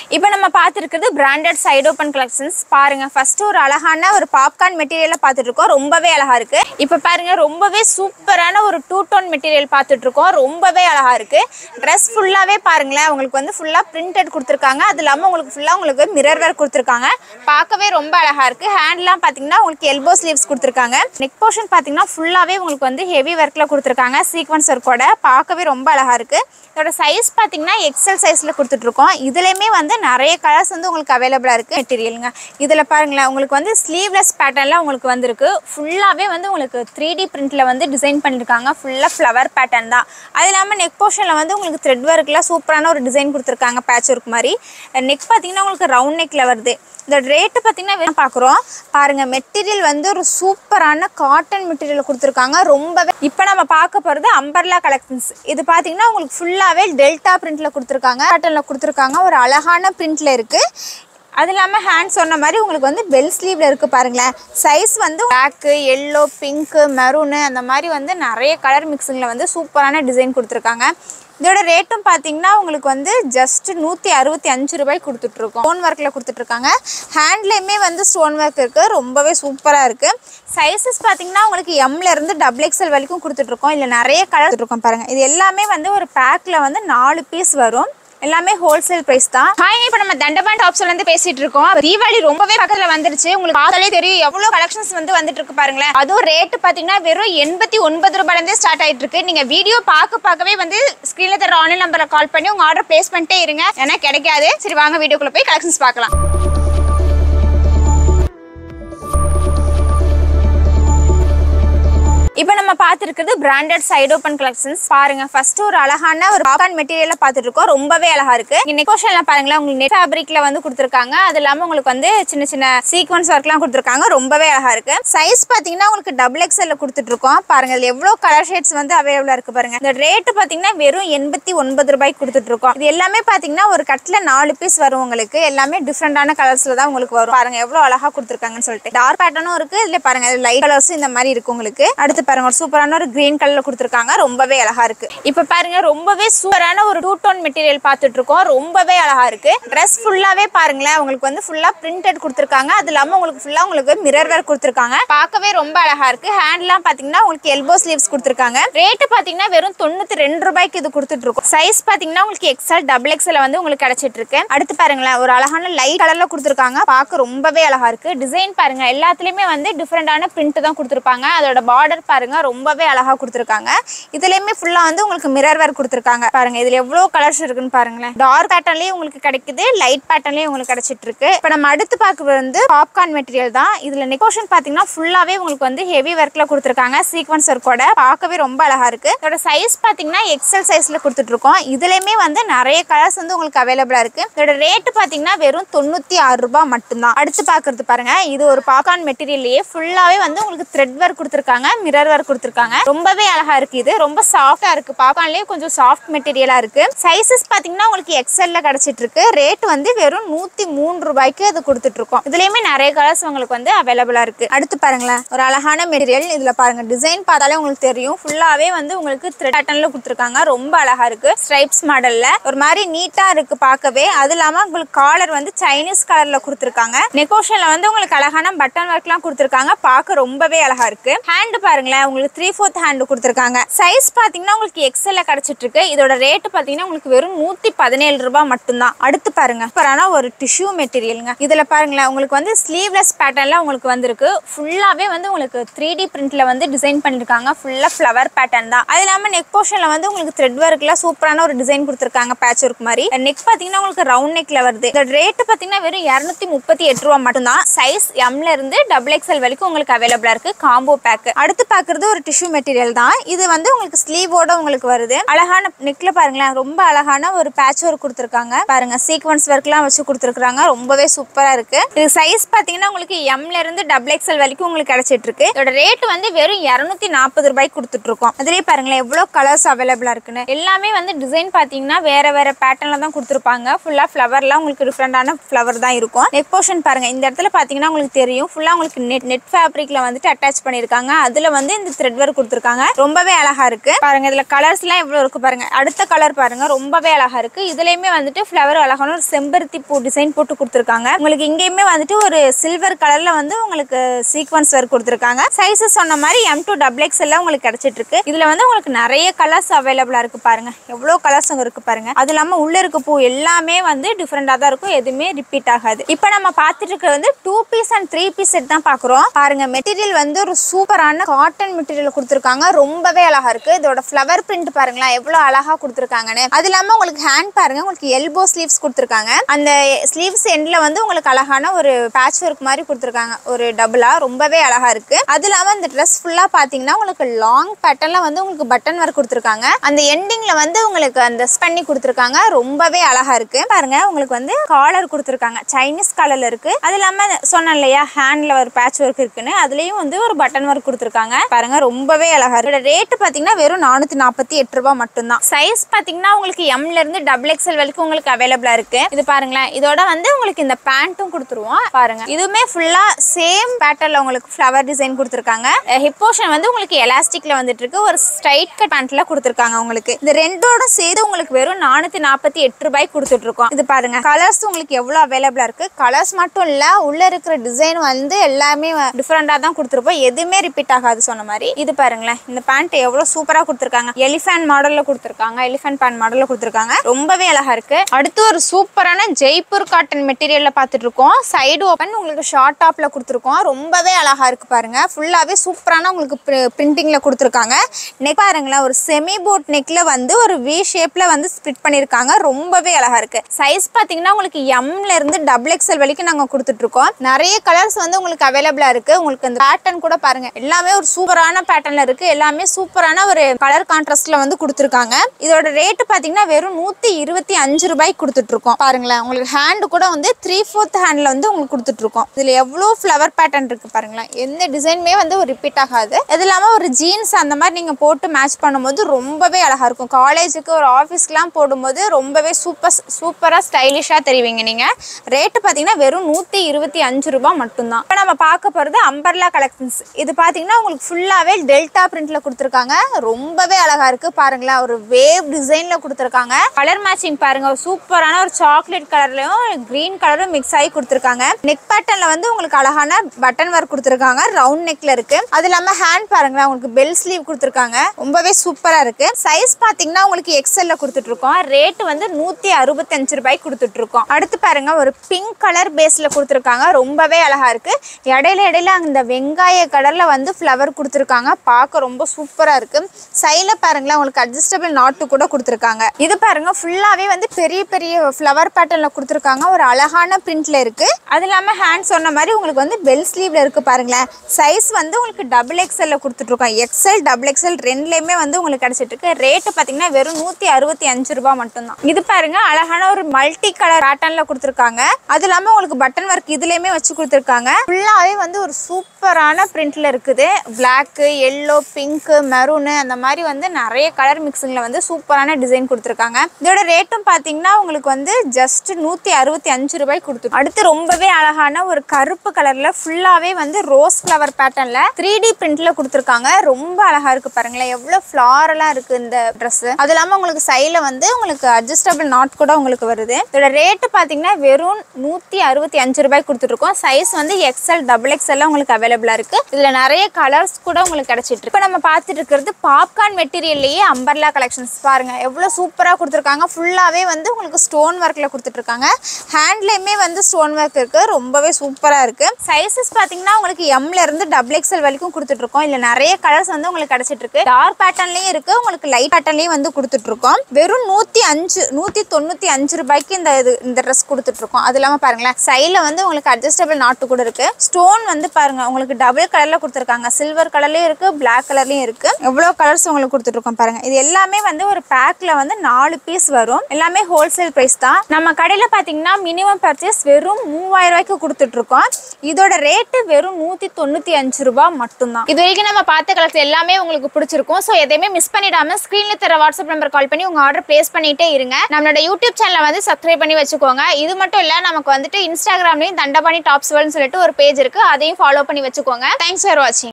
இப்போ நம்ம பார்த்துருக்குறது பிராண்டட் சைடு ஓப்பன் கலெக்ஷன்ஸ் பாருங்க ஃபர்ஸ்ட் ஒரு அழகான ஒரு பாப்கார்ன் மெட்டீரியலை பார்த்துட்டு இருக்கோம் ரொம்பவே அழகா இருக்கு இப்போ பாருங்க ரொம்பவே சூப்பரான ஒரு டூ டோன் மெட்டீரியல் பார்த்துட்டு இருக்கோம் ரொம்பவே அழகா இருக்கு ட்ரெஸ் ஃபுல்லாவே பாருங்களேன் உங்களுக்கு வந்து ஃபுல்லா பிரிண்டட் கொடுத்துருக்காங்க அது இல்லாமல் உங்களுக்கு ஃபுல்லா உங்களுக்கு மிரர் வேர் கொடுத்துருக்காங்க பார்க்கவே ரொம்ப அழகா இருக்கு ஹேண்ட்லாம் பார்த்தீங்கன்னா உங்களுக்கு எல்போ ஸ்லீவ்ஸ் கொடுத்துருக்காங்க நெக் போர்ஷன் பார்த்தீங்கன்னா ஃபுல்லாவே உங்களுக்கு வந்து ஹெவி ஒர்க்ல கொடுத்துருக்காங்க சீக்வன்ஸ் ஒர்க்கோட பார்க்கவே ரொம்ப அழகா இருக்கு இதோட சைஸ் பார்த்தீங்கன்னா எக்ஸல் சைஸ்ல கொடுத்துட்டு இருக்கோம் இதுலயுமே வந்து நிறைய கலர்ஸ் வந்து உங்களுக்கு அவைலபிளா இருக்கு மெட்டீரியலுங்க இதுல பாருங்களேன் உங்களுக்கு வந்து ஸ்லீவ்லெஸ் பேட்டர்ன்ல உங்களுக்கு வந்திருக்கு ஃபுல்லாவே வந்து உங்களுக்கு த்ரீ டி பிரிண்ட்ல வந்து டிசைன் பண்ணிருக்காங்க ஃபுல்லா ஃப்ளவர் பேட்டர்ன் தான் அது இல்லாமல் நெக் போர்ஷன்ல வந்து உங்களுக்கு த்ரெட் ஒர்க்ல சூப்பரான ஒரு டிசைன் கொடுத்துருக்காங்க பேட்ச் ஒர்க் மாதிரி நெக் பார்த்தீங்கன்னா உங்களுக்கு ரவுண்ட் நெக்ல வருது இந்த ரேட்டு பார்த்தீங்கன்னா வேணும் பார்க்குறோம் பாருங்க மெட்டீரியல் வந்து ஒரு சூப்பரான காட்டன் மெட்டீரியல் கொடுத்துருக்காங்க ரொம்பவே இப்போ நம்ம பார்க்க போகிறது அம்பர்லா கலெக்ஷன்ஸ் இது பார்த்தீங்கன்னா உங்களுக்கு ஃபுல்லாகவே டெல்டா பிரிண்ட்ல கொடுத்துருக்காங்க காட்டனில் கொடுத்துருக்காங்க ஒரு அழகான பிரிண்ட்ல இருக்கு அது இல்லாமல் ஹேண்ட் சொன்ன மாதிரி உங்களுக்கு வந்து பெல் ஸ்லீவில் இருக்குது பாருங்களேன் சைஸ் வந்து பிளாக்கு எல்லோ பிங்க்கு மெரூனு அந்த மாதிரி வந்து நிறைய கலர் மிக்சிங்கில் வந்து சூப்பரான டிசைன் கொடுத்துருக்காங்க இதோட ரேட்டும் பார்த்தீங்கன்னா உங்களுக்கு வந்து ஜஸ்ட் நூற்றி அறுபத்தி அஞ்சு ரூபாய் கொடுத்துட்ருக்கோம் ஸ்டோன் ஒர்க்கில் கொடுத்துட்ருக்காங்க ஹேண்ட்லேயுமே வந்து ஸ்டோன் ஒர்க் இருக்குது ரொம்பவே சூப்பராக இருக்குது சைஸஸ் பார்த்தீங்கன்னா உங்களுக்கு எம்ல இருந்து டபுள் எக்ஸல் வரைக்கும் கொடுத்துட்ருக்கோம் இல்லை நிறைய கலர் இருக்கோம் பாருங்கள் இது எல்லாமே வந்து ஒரு பேக்கில் வந்து நாலு பீஸ் வரும் எல்லாமே ஹோல்சேல் பிரைஸ் தான் ஹாய் இப்போ நம்ம தண்டபான் டாப்ஸ்ல இருந்து பேசிட்டு இருக்கோம் தீபாவளி ரொம்பவே பக்கத்துல வந்துருச்சு உங்களுக்கு பார்த்தாலே தெரியும் எவ்வளவு கலெக்ஷன்ஸ் வந்து வந்துட்டு இருக்கு பாருங்களேன் அதுவும் ரேட் பாத்தீங்கன்னா வெறும் எண்பத்தி ஒன்பது ரூபாயில இருந்தே ஸ்டார்ட் ஆயிட்டு இருக்கு நீங்க வீடியோ பார்க்க பார்க்கவே வந்து ஸ்கிரீன்ல தர ஆன்லைன் நம்பர்ல கால் பண்ணி உங்க ஆர்டர் பிளேஸ் பண்ணிட்டே இருங்க ஏன்னா கிடைக்காது சரி வாங்க வீடியோக்குள்ள போய் கலெக்ஷன்ஸ் பார்க்கலாம் இப்போ நம்ம பார்த்துருக்குறது பிராண்டட் சைடு ஓப்பன் கலெக்ஷன்ஸ் பாருங்க ஃபர்ஸ்ட் ஒரு அழகான ஒரு பாப்கார்ன் மெட்டீரியல பார்த்துட்டு இருக்கோம் ரொம்பவே அழகா இருக்கு இங்க நெக் பாருங்களேன் உங்களுக்கு நெட் ஃபேப்ரிக்ல வந்து கொடுத்துருக்காங்க அது இல்லாம உங்களுக்கு வந்து சின்ன சின்ன சீக்வன்ஸ் ஒர்க்லாம் கொடுத்துருக்காங்க ரொம்பவே அழகா இருக்கு சைஸ் பாத்தீங்கன்னா உங்களுக்கு டபுள் எக்ஸ்எல்ல கொடுத்துட்டு இருக்கோம் பாருங்க இதுல எவ்வளவு கலர் ஷேட்ஸ் வந்து அவைலபிளா இருக்கு பாருங்க இந்த ரேட் பாத்தீங்கன்னா வெறும் எண்பத்தி ஒன்பது ரூபாய்க்கு கொடுத்துட்டு இருக்கோம் இது எல்லாமே பாத்தீங்கன்னா ஒரு கட்ல நாலு பீஸ் வரும் உங்களுக்கு எல்லாமே டிஃப்ரெண்டான கலர்ஸ்ல தான் உங்களுக்கு வரும் பாருங்க எவ்வளவு அழகா கொடுத்துருக்காங்கன்னு சொல்லிட்டு டார்க் பேட்டர்னும் இருக்கு இதுல பாருங்க லைட் கலர்ஸும் இந்த மாதிரி இருக்கு உங்களுக்கு அடுத்து பாருங்க ஒரு சூப்பரான ஒரு கிரீன் கலர்ல கொடுத்துருக்காங்க ரொம்பவே அழகா இருக்கு இப்ப பாருங்க ரொம்பவே சூப்பரான ஒரு டூ டோன் மெட்டீரியல் பார்த்துட்டு இருக்கோம் ரொம்பவே அழகா இருக்கு ட்ரெஸ் ஃபுல்லாவே பாருங்களேன் உங்களுக்கு வந்து ஃபுல்லா பிரிண்டட் கொடுத்துருக்காங்க அது இல்லாம உங்களுக்கு ஃபுல்லா உங்களுக்கு மிரர் வேர் கொடுத்துருக்காங்க பார்க்கவே ரொம்ப அழகா இருக்கு ஹேண்ட்லாம் பாத்தீங்கன்னா உங்களுக்கு எல்போ ஸ்லீவ்ஸ் கொடுத்துருக்காங்க ரேட் பாத்தீங்கன்னா வெறும் தொண்ணூத்தி ரெண்டு ரூபாய்க்கு இது கொடுத்துட்டு இருக்கோம் சைஸ் பாத்தீங்கன்னா உங்களுக்கு எக்ஸ்எல் டபுள் எக்ஸ்எல் வந்து உங்களுக்கு கிடைச்சிட்டு இருக்கு அடுத்து பாருங்களேன் ஒரு அழகான லைட் கலர்ல கொடுத்துருக்காங்க பார்க்க ரொம்பவே அழகா இருக்கு டிசைன் பாருங்க எல்லாத்துலயுமே வந்து டிஃப்ரெண்டான பிரிண்ட் தான் கொடுத்துருப்பாங்க அதோட பார்டர் பாருங்க ரொம்பவே அழகா கொடுத்துருக்காங்க இதுலயுமே ஃபுல்லா வந்து உங்களுக்கு மிரர் வேர் கொடுத்துருக்காங்க பாருங்க இதுல எவ்வளவு கலர்ஸ் இருக்குன்னு பாருங்களேன் டார்க் பேட்டர்ன்லயும் உங்களுக்கு கிடைக்குது லைட் பேட்டர்ன்லயும் உங்களுக்கு கிடைச்சிட்டு இருக்கு இப்போ நம்ம அடுத்து பார்க்க வந்து பாப்கார்ன் மெட்டீரியல் தான் இதுல நெகோஷன் பாத்தீங்கன்னா ஃபுல்லாவே உங்களுக்கு வந்து ஹெவி ஒர்க்ல கொடுத்துருக்காங்க சீக்வன்ஸ் ஒர்க்கோட பார்க்கவே ரொம்ப அழகா இருக்கு இதோட சைஸ் பாத்தீங்கன்னா எக்ஸல் சைஸ்ல கொடுத்துட்டு இருக்கோம் இதுலயுமே வந்து நிறைய கலர்ஸ் வந்து உங்களுக்கு அவைலபிளா இருக்கு இதோட ரேட் பாத்தீங்கன்னா வெறும் தொண்ணூத்தி ஆறு ரூபாய் மட்டும்தான் அடுத்து பாக்குறது பாருங்க இது ஒரு பாப்கார்ன் மெட்டீரியல்லையே ஃபுல்லாவே வந்து உங்களுக்கு த்ரெட் ஒர்க் கொடுத்துருக்காங்க மிரர் ஒர்க் கொடுத்துருக்காங்க ரொம்பவே அழகா இருக்கு இது ரொம்ப சாஃப்டா இருக்கு பாப்கார்ன்லயே கொஞ்சம் சாஃப்ட் மெட்டீரியலா இருக்கு சைஸஸ் பாத்தீங்கன்னா உங்களுக்கு எக்ஸல்ல கிடைச்சிட்டு இருக்கு ரேட் வந்து வெறும் நூத்தி மூணு ரூபாய்க்கு அது கொடுத்துட்டு இருக்கோம் இதுலயுமே நிறைய கலர்ஸ் உங்களுக்கு வந்து அவைலபிளா இருக்கு அடுத்து பாருங்களேன் ஒரு அழகான மெட்டீரியல் இதுல பாருங்க டிசைன் பார்த்தாலே உங்களுக்கு தெரியும் ஃபுல்லாவே வந்து உங்களுக்கு த்ரெட் பேட்டர்ன்ல கொடுத்துருக்காங்க ரொம்ப அழகா இருக்கு ஸ்ட்ரைப்ஸ் மாடல்ல ஒரு மாதிரி நீட்டா இருக்கு பார்க்கவே அது இல்லாம உங்களுக்கு காலர் வந்து சைனீஸ் கலர்ல கொடுத்துருக்காங்க நெகோஷியன்ல வந்து உங்களுக்கு அழகான பட்டன் ஒர்க்லாம் கொடுத்துருக்காங்க பார்க்க ரொம்பவே அழகா இருக்கு ஹேண்ட் பாருங்களேன் உங்களுக்கு த்ரீ ஃபோர்த் ஹேண்ட் கொடுத்துருக்காங்க சைஸ் பாத்தீங்கன்னா உங்களுக்கு எக்ஸல்ல கிடைச்சிட்டு இருக்கு இதோட ரேட் பாத்தீங்கன்னா உங்களுக்கு வெறும் நூத்தி பதினேழு ரூபாய் மட்டும்தான் அடுத்து பாருங்க சூப்பரான ஒரு டிஷ்யூ மெட்டீரியலுங்க இதுல பாருங்களேன் உங்களுக்கு வந்து ஸ்லீவ்லெஸ் பேட்டர்ன்ல உங்களுக்கு வந்திருக்கு ஃபுல்லாவே வந்து உங்களுக்கு த்ரீ டி பிரிண்ட்ல வந்து டிசைன் பண்ணிருக்காங்க ஃபுல்லா ஃப்ளவர் பேட்டர்ன் தான் அது இல்லாம நெக் போர்ஷன்ல வந்து உங்களுக்கு த்ரெட் ஒர்க்ல சூப்பரான ஒரு டிசைன் கொடுத்துருக்காங்க பேட்ச் ஒர்க் மாதிரி நெக் பாத்தீங்கன்னா உங்களுக்கு ரவுண்ட் நெக்ல வருது இதோட ரேட் பாத்தீங்கன்னா வெறும் இரநூத்தி முப்பத்தி எட்டு ரூபா மட்டும்தான் சைஸ் எம்ல இருந்து டபுள் எக்ஸ்எல் வரைக்கும் உங்களுக்கு அவைலபிளா இருக்கு காம்போ பேக் அடுத்து பாக்குறது ஒரு டிஷ்யூ மெட்டீரியல் தான் இது வந்து உங்களுக்கு ஸ்லீவோட உங்களுக்கு வருது அழகான நெக்ல பாருங்களேன் ரொம்ப அழகான ஒரு பேட்ச் ஒர்க் கொடுத்துருக்காங்க பாருங்க சீக்வன்ஸ் ஒர்க்லாம் வச்சு கொடுத்துருக்காங்க ரொம்பவே சூப்பரா இருக்கு இது சைஸ் பாத்தீங்கன்னா உங்களுக்கு எம்ல இருந்து டபுள் எக்ஸ்எல் வரைக்கும் உங்களுக்கு கிடைச்சிட்டு இருக்கு இதோட ரேட் வந்து வெறும் இரநூத்தி நாற்பது ரூபாய்க்கு கொடுத்துட்டு இருக்கோம் அதுலயே பாருங்களேன் எவ்வளவு கலர்ஸ் அவைலபிளா இருக்குன்னு எல்லாமே வந்து டிசைன் பாத்தீங்கன்னா வேற வேற பேட்டர்ன்ல தான் கொடுத்துருப்பாங்க ஃபுல்லா ஃபிளவர்லாம் உங்களுக்கு டிஃப்ரெண்டான ஃபிளவர் தான் இருக்கும் நெக் போர்ஷன் பாருங்க இந்த இடத்துல பாத்தீங்கன்னா உங்களுக்கு தெரியும் ஃபுல்லா உங்களுக்கு நெட் நெட் ஃபேப்ரிக்ல வந்துட்டு அட்டாச் பண்ணிருக்காங்க அதுல வந்து வந்து இந்த த்ரெட் ஒர்க் கொடுத்துருக்காங்க ரொம்பவே அழகா இருக்கு பாருங்க இதுல கலர்ஸ் எல்லாம் எவ்வளவு இருக்கு பாருங்க அடுத்த கலர் பாருங்க ரொம்பவே அழகா இருக்கு இதுலயுமே வந்துட்டு ஃபிளவர் அழகான ஒரு செம்பருத்தி பூ டிசைன் போட்டு கொடுத்துருக்காங்க உங்களுக்கு இங்கேயுமே வந்துட்டு ஒரு சில்வர் கலர்ல வந்து உங்களுக்கு சீக்வன்ஸ் ஒர்க் கொடுத்துருக்காங்க சைஸஸ் சொன்ன மாதிரி எம் டூ டபுள் எக்ஸ் எல்லாம் உங்களுக்கு கிடைச்சிட்டு இருக்கு இதுல வந்து உங்களுக்கு நிறைய கலர்ஸ் அவைலபிளா இருக்கு பாருங்க எவ்வளவு கலர்ஸ் அங்க இருக்கு பாருங்க அது இல்லாம உள்ள இருக்க பூ எல்லாமே வந்து டிஃப்ரெண்டா தான் இருக்கும் எதுவுமே ரிப்பீட் ஆகாது இப்போ நம்ம பார்த்துட்டு இருக்கிறது வந்து two piece and three piece set தான் பாக்குறோம் பாருங்க மெட்டீரியல் வந்து ஒரு சூப்பரான காட்டன் மெட்டீரியல் கொடுத்துருக்காங்க ரொம்பவே அழகா இருக்கு இதோட ஃப்ளவர் பிரிண்ட் பாருங்களேன் எவ்வளவு அழகா கொடுத்துருக்காங்கன்னு அது இல்லாம உங்களுக்கு ஹேண்ட் பாருங்க உங்களுக்கு எல்போ ஸ்லீவ்ஸ் கொடுத்துருக்காங்க அந்த ஸ்லீவ்ஸ் எண்ட்ல வந்து உங்களுக்கு அழகான ஒரு பேட்ச் ஒர்க் மாதிரி கொடுத்துருக்காங்க ஒரு டபுளா ரொம்பவே அழகா இருக்கு அது இல்லாம இந்த ட்ரெஸ் ஃபுல்லா பாத்தீங்கன்னா உங்களுக்கு லாங் பேட்டர்ன்ல வந்து உங்களுக்கு பட்டன் ஒர்க் கொடுத்துருக்காங்க அந்த எண்டிங்ல வந்து உங்களுக்கு அந்த பண்ணி கொடுத்துருக்காங்க ரொம்பவே அழகா இருக்கு பாருங்க உங்களுக்கு வந்து காலர் கொடுத்துருக்காங்க சைனீஸ் காலர்ல இருக்கு அது இல்லாம சொன்னேன் இல்லையா ஹேண்ட்ல ஒரு பேட்ச் ஒர்க் இருக்குன்னு அதுலயும் வந்து ஒரு பட்டன் ஒர்க் கொடுத்துருக்காங்க பாருங்க ரொம்பவே அழகா இருக்கு ரேட் பாத்தீங்கன்னா வெறும் நானூத்தி நாற்பத்தி எட்டு ரூபாய் மட்டும்தான் சைஸ் பாத்தீங்கன்னா உங்களுக்கு எம்ல இருந்து டபுள் எக்ஸ்எல் வரைக்கும் உங்களுக்கு அவைலபிளா இருக்கு இது பாருங்களேன் இதோட வந்து உங்களுக்கு இந்த பேண்ட்டும் கொடுத்துருவோம் பாருங்க இதுவுமே ஃபுல்லா சேம் பேட்டர்ல உங்களுக்கு ஃப்ளவர் டிசைன் கொடுத்துருக்காங்க ஹிப் போர்ஷன் வந்து உங்களுக்கு எலாஸ்டிக்ல வந்துட்டு இருக்கு ஒரு ஸ்ட்ரைட் கட் பேண்ட்ல கொடுத்துருக்காங்க உங்களுக்கு இந்த ரெண்டோட சேர்த்து உங்களுக்கு வெறும் நானூத்தி நாற்பத்தி எட்டு ரூபாய்க்கு கொடுத்துட்டு இருக்கோம் இது பாருங்க கலர்ஸ் உங்களுக்கு எவ்வளவு அவைலபிளா இருக்கு கலர்ஸ் மட்டும் இல்ல உள்ள இருக்கிற டிசைன் வந்து எல்லாமே டிஃப்ரெண்டா தான் கொடுத்துருப்போம் எதுவுமே ரிப்பீட் ஆகாது சொன்ன மாதிரி இது பாருங்களேன் இந்த பேண்ட் எவ்வளவு சூப்பரா கொடுத்துருக்காங்க எலிஃபேண்ட் மாடல்ல கொடுத்துருக்காங்க எலிஃபேண்ட் பேண்ட் மாடல்ல கொடுத்துருக்காங்க ரொம்பவே அழகா இருக்கு அடுத்து ஒரு சூப்பரான ஜெய்ப்பூர் காட்டன் மெட்டீரியல்ல பார்த்துட்டு இருக்கோம் சைடு ஓப்பன் உங்களுக்கு ஷார்ட் டாப்ல கொடுத்துருக்கோம் ரொம்பவே அழகா இருக்கு பாருங்க ஃபுல்லாவே சூப்பரான உங்களுக்கு பிரிண்டிங்ல கொடுத்துருக்காங்க நெக் பாருங்களேன் ஒரு செமி போட் நெக்ல வந்து ஒரு வி ஷேப்ல வந்து ஸ்பிட் பண்ணிருக்காங்க ரொம்பவே அழகா இருக்கு சைஸ் பாத்தீங்கன்னா உங்களுக்கு எம்ல இருந்து டபுள் எக்ஸ்எல் வரைக்கும் நாங்க கொடுத்துட்டு இருக்கோம் நிறைய கலர்ஸ் வந்து உங்களுக்கு அவைலபிளா இருக்கு உங்களுக்கு இந்த பேட்டர்ன் கூட பாருங்க எல்லாமே ஒரு சூப்பரான பேட்டர்ன்ல இருக்கு எல்லாமே சூப்பரான ஒரு கலர் கான்ட்ராஸ்ட்ல வந்து கொடுத்துருக்காங்க இதோட ரேட் பாத்தீங்கன்னா வெறும் நூத்தி இருபத்தி அஞ்சு ரூபாய்க்கு கொடுத்துட்டு இருக்கோம் பாருங்களேன் உங்களுக்கு ஹேண்ட் கூட வந்து த்ரீ ஃபோர்த் ஹேண்ட்ல வந்து உங்களுக்கு கொடுத்துட்டு இருக்கோம் இதுல எவ்வளவு ஃப்ளவர் பேட்டர்ன் இருக்கு பாருங்களேன் எந்த டிசைனுமே வந்து ஒரு ரிப்பீட் ஆகாது இது இல்லாம ஒரு ஜீன்ஸ் அந்த மாதிரி நீங்க போட்டு மேட்ச் பண்ணும்போது ரொம்பவே அழகா இருக்கும் காலேஜுக்கு ஒரு ஆஃபீஸ்க்குலாம் போடும்போது ரொம்பவே சூப்பர் சூப்பரா ஸ்டைலிஷா தெரிவிங்க நீங்க ரேட்டு பாத்தீங்கன்னா வெறும் நூத்தி இருபத்தி அஞ்சு ரூபாய் மட்டும்தான் இப்போ நம்ம பார்க்க போறது அம்பர்லா கலெக்ஷன்ஸ் இது பாத்தீங்கன்னா உங்களுக்கு ஃபுல்லாவே டெல்டா பிரிண்ட்ல கொடுத்துருக்காங்க ரொம்பவே அழகா இருக்கு பாருங்களேன் ஒரு வேவ் டிசைன்ல கொடுத்துருக்காங்க கலர் மேட்சிங் பாருங்க ஒரு சூப்பரான ஒரு சாக்லேட் கலர்லயும் கிரீன் கலரும் மிக்ஸ் ஆகி கொடுத்துருக்காங்க நெக் பேட்டர்ன்ல வந்து உங்களுக்கு அழகான பட்டன் ஒர்க் கொடுத்துருக்காங்க ரவுண்ட் நெக்ல இருக்கு அது இல்லாம ஹேண்ட் பாருங்களேன் உங்களுக்கு பெல் ஸ்லீவ் கொடுத்துருக்காங்க ரொம்பவே சூப்பரா இருக்கு சைஸ் பாத்தீங்கன்னா உங்களுக்கு எக்ஸல்ல கொடுத்துட்டு இருக்கோம் ரேட் வந்து நூத்தி அறுபத்தஞ்சு ரூபாய்க்கு கொடுத்துட்டு இருக்கோம் அடுத்து பாருங்க ஒரு பிங்க் கலர் பேஸ்ல கொடுத்துருக்காங்க ரொம்பவே அழகா இருக்கு இடையில இடையில அந்த வெங்காய கலர்ல வந்து ஃப்ளவர் கொடுத்துருக்காங்க பார்க்க ரொம்ப சூப்பரா இருக்கு சைட்ல பாருங்களேன் உங்களுக்கு அட்ஜஸ்டபிள் நாட்டு கூட கொடுத்துருக்காங்க இது பாருங்க ஃபுல்லாவே வந்து பெரிய பெரிய ஃப்ளவர் பேட்டர்ன்ல கொடுத்துருக்காங்க ஒரு அழகான பிரிண்ட்ல இருக்கு அது இல்லாம ஹேண்ட் சொன்ன மாதிரி உங்களுக்கு வந்து பெல் ஸ்லீவ்ல இருக்கு பாருங்களேன் சைஸ் வந்து உங்களுக்கு டபுள் எக்ஸ்எல்ல கொடுத்துட்டு இருக்கோம் எக்ஸ்எல் டபுள் எக்ஸ்எல் ரெண்டுலயுமே வந்து உங்களுக்கு கிடைச்சிட்டு இருக்கு ரேட்டு பாத்தீங்கன்னா வெறும் நூத்தி அறுபத்தி அஞ்சு ரூபாய் மட்டும்தான் இது பாருங்க அழகான ஒரு மல்டி கலர் பேட்டர்ன்ல கொடுத்துருக்காங்க அது இல்லாம உங்களுக்கு பட்டன் ஒர்க் இதுலயுமே வச்சு கொடுத்துருக்காங்க ஃபுல்லாவே வந்து ஒரு சூப்பரான பிரிண்ட்ல இருக்குது பிளாக் எல்லோ பிங்க் மெரூனு அந்த மாதிரி வந்து நிறைய கலர் மிக்சிங்ல வந்து சூப்பரான டிசைன் கொடுத்துருக்காங்க இதோட ரேட்டும் பாத்தீங்கன்னா உங்களுக்கு வந்து ஜஸ்ட் நூத்தி அறுபத்தி அஞ்சு ரூபாய் கொடுத்து அடுத்து ரொம்பவே அழகான ஒரு கருப்பு கலர்ல ஃபுல்லாவே வந்து ரோஸ் ஃப்ளவர் பேட்டர்ன்ல த்ரீ டி பிரிண்ட்ல கொடுத்துருக்காங்க ரொம்ப அழகா இருக்கு பாருங்களேன் எவ்வளவு ஃபிளாரலா இருக்கு இந்த Dress அது இல்லாம உங்களுக்கு சைட்ல வந்து உங்களுக்கு அட்ஜஸ்டபிள் நாட் கூட உங்களுக்கு வருது இதோட ரேட்டு பாத்தீங்கன்னா வெறும் நூத்தி அறுபத்தி அஞ்சு ரூபாய் கொடுத்துருக்கோம் சைஸ் வந்து எக்ஸ்எல் டபுள் எக்ஸ்எல் உங்களுக்கு அவைலபிளா இருக்கு இதுல நிறைய கலர்ஸ் கூட உங்களுக்கு கிடைச்சிட்டு இருக்கு இப்போ நம்ம பார்த்துட்டு இருக்கிறது பாப்கார்ன் மெட்டீரியல்லையே அம்பர்லா கலெக்ஷன்ஸ் பாருங்க எவ்வளவு சூப்பரா கொடுத்துருக்காங்க ஃபுல்லாவே வந்து உங்களுக்கு ஸ்டோன் ஒர்க்ல கொடுத்துட்டு இருக்காங்க ஹேண்ட்லயுமே வந்து ஸ்டோன் ஒர்க் இருக்கு ரொம்பவே சூப்பரா இருக்கு சைஸஸ் பாத்தீங்கன்னா உங்களுக்கு எம்ல இருந்து டபுள் எக்ஸ்எல் வரைக்கும் கொடுத்துட்டு இருக்கோம் இல்ல நிறைய கலர்ஸ் வந்து உங்களுக்கு கிடைச்சிட்டு இருக்கு டார்க் பேட்டர்ன்லயும் இருக்கு உங்களுக்கு லைட் பேட்டர்ன்லயும் வந்து கொடுத்துட்டு இருக்கோம் வெறும் நூத்தி அஞ்சு நூத்தி தொண்ணூத்தி அஞ்சு ரூபாய்க்கு இந்த இது இந்த ட்ரெஸ் கொடுத்துட்டு இருக்கோம் அது இல்லாம பாருங்களேன் சைட்ல வந்து உங்களுக்கு அட்ஜஸ்டபிள் நாட்டு கூட இருக்கு ஸ்டோன் வந்து பாருங்க உங்களுக்கு டபுள் கலர்ல கொடுத்துருக்காங்க சில்வர் கலர்லயும் இருக்கு பிளாக் கலர்லயும் இருக்கு எவ்வளவு கலர்ஸ் உங்களுக்கு கொடுத்துட்டு இருக்கோம் பாருங்க இது எல்லாமே வந்து ஒரு பேக்ல வந்து நாலு பீஸ் வரும் எல்லாமே ஹோல்சேல் பிரைஸ் தான் நம்ம கடையில பாத்தீங்கன்னா மினிமம் பர்ச்சேஸ் வெறும் மூவாயிரம் ரூபாய்க்கு கொடுத்துட்டு இருக்கோம் இதோட ரேட்டு வெறும் நூத்தி தொண்ணூத்தி அஞ்சு ரூபாய் மட்டும்தான் இது வரைக்கும் நம்ம பார்த்த கலர்ஸ் எல்லாமே உங்களுக்கு பிடிச்சிருக்கும் ஸோ எதையுமே மிஸ் பண்ணிடாம ஸ்க்ரீன்ல தர வாட்ஸ்அப் நம்பர் கால் பண்ணி உங்க ஆர்டர் பிளேஸ் பண்ணிட்டே இருங்க நம்மளோட யூடியூப் சேனலை வந்து சப்ஸ்கிரைப் பண்ணி வச்சுக்கோங்க இது மட்டும் இல்ல நமக்கு வந்துட்டு இன்ஸ்டாகிராம்லயும் தண்டபாணி டாப்ஸ் வேர்ல்ட்னு சொல்லிட்டு ஒரு பேஜ் இருக்கு அதையும் ஃபாலோ பண்ணி வச்சுக்கோங்க தேங்க்ஸ் ஃபார் வாட்சிங்